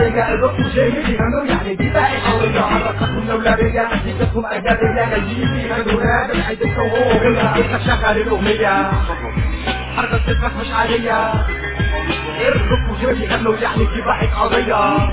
عادية الركن جاي بيغنوا يعني دي بقت قضية حركاتهم دولارية مزيكتهم أجنبية جايين بيغنوا راب الحيد الصوت انت شغل الأغنية حركة صدرك مش عادية الركن جاي بيغنوا يعني دي بقت قضية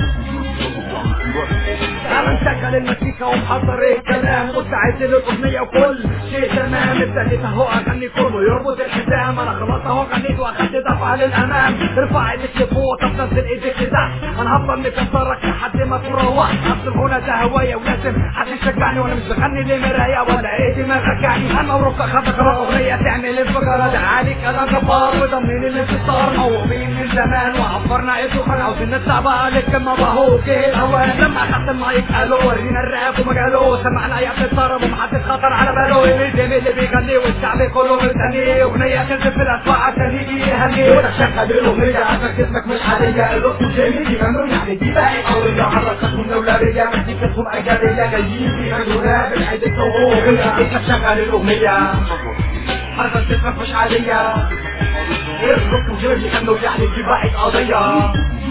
انا مشغل المزيكا ومحضر الكلام مستعد للاغنيه وكل شيء تمام ابتديت اهو اغني كله يربط الحزام انا خلاص اهو غنيت واخدت دفعه للامام ارفع ايدك لفوق طب نزل ايدك لتحت انا هفضل مكسرك لحد ما تروح اصل الغنى ده هوايه ولازم حد يشجعني وانا مش بغني لمرايه ولا ايدي ما رجعني انا ورفق خدت قرار اغنيه تعمل انفجار ده عليك انا جبار وضمن الانتصار موهوبين من زمان وعبرنا ايده خان عاوزين نطلع بقى للكلمه بهو جه الاوان لما تحت المايك قالوا ورينا الراب ومجاله سمعنا يا الطرب ومحدش خطر على باله الريتم اللي بيغني والشعب كله مستني اغنيه تنزل في الاسواق عشان يجي يهني وتشغل الاغنيه عشان جسمك مش عاديه الرقم جاي بيغنوا يعني دي بقى قويه حركاتهم دولاريه مزيكتهم اجنبيه جايين بيغنوا راب العيد الصوت انت تشغل الاغنيه حركة جسمك مش عادية الركن جاي بيغنوا يعني دي بقت قضيه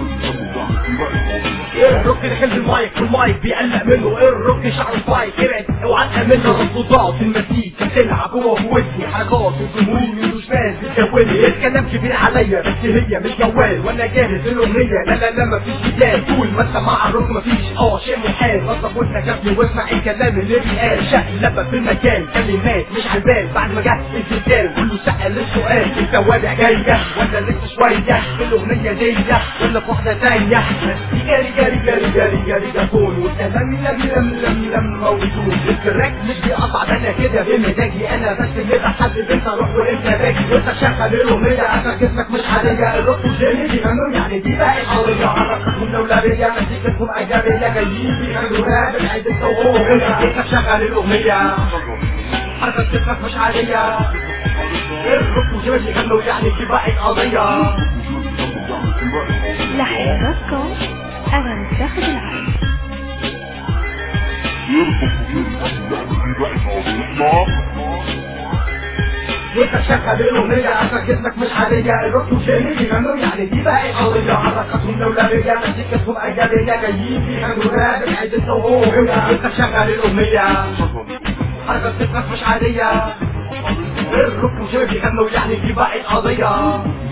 ايه الروك دخل بالمايك والمايك بيقلق منه ايه الروك شعره سبايك ابعد اوعى تأمنه الصداع في المزيكا بتلعب جوه في ودني حركات وجمهوري مش فاهم بتكوني الكلام كبير عليا بس هي مش جوال وانا جاهز للاغنيه لا لا لا مفيش جدال طول ما انت مع الروك مفيش اه شيء محال نظف ودنك قبل واسمع الكلام اللي بيقال شكل لبى في المكان كلمات مش على البال بعد ما جه الزلزال كله سأل السؤال التوابع جايه ولا لسه شويه الاغنيه دي ولا في واحده تانيه جري جري جري جري جري جاتون والكلام لم لم لم لم موجود التراك مش بيقطع ده انا كده بمزاجي انا بس اللي بحدد انت روح وانت باجي وانت شغل الاغنيه عشان جسمك مش عاديه الروح والجيم بيغنوا يعني دي بقى قضيه حركاتهم دولاريه مزيكتهم اجنبيه جايين بيغنوا راب العيد الصوت انت شغل الاغنيه حركة جسمك مش عاديه الروح والجيم بيغنوا يعني دي بقى قضيه لحظاتكم أنا متاخد العالم وانت شغل الاغنيه عشان جسمك مش عاديه الركن جايين بيغنوا يعني دي بقى قضيه حركاتهم دولاريه مزيكتهم اجنبيه جايين بيغنوا راب العيد الصوت انت شغل الاغنيه حركة جسمك مش عاديه الركن جاي بيغنوا يعني دي بقى قضيه